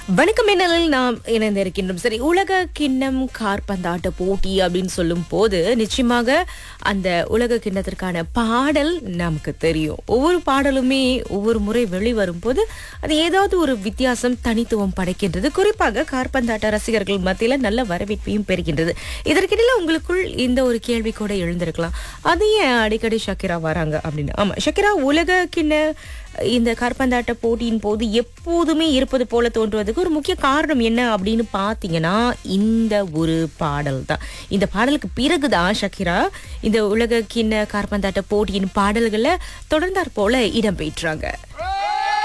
வணக்கம் மின்னலில் நாம் இணைந்திருக்கின்றோம் சரி உலக கிண்ணம் கார்பந்தாட்ட போட்டி அப்படின்னு சொல்லும் போது நிச்சயமாக அந்த உலக கிண்ணத்திற்கான பாடல் நமக்கு தெரியும் ஒவ்வொரு பாடலுமே ஒவ்வொரு முறை வெளிவரும் போது அது ஏதாவது ஒரு வித்தியாசம் தனித்துவம் படைக்கின்றது குறிப்பாக கார்பந்தாட்ட ரசிகர்கள் மத்தியில நல்ல வரவேற்பையும் பெறுகின்றது இதற்கிடையில உங்களுக்குள் இந்த ஒரு கேள்வி கூட எழுந்திருக்கலாம் அது ஏன் அடிக்கடி ஷக்கிரா வராங்க அப்படின்னு ஆமா ஷக்கிரா உலக கிண்ண இந்த கார்பந்தாட்ட போட்டியின் போது எப்போதுமே இருப்பது போல தோன்றுவதற்கு ஒரு முக்கிய காரணம் என்ன அப்படின்னு பார்த்தீங்கன்னா இந்த ஒரு பாடல் தான் இந்த பாடலுக்கு பிறகுதான் ஷக்கிரா இந்த உலக கிண்ண கார்பந்தாட்ட போட்டியின் பாடல்களை தொடர்ந்தாற் போல இடம்பெற்றாங்க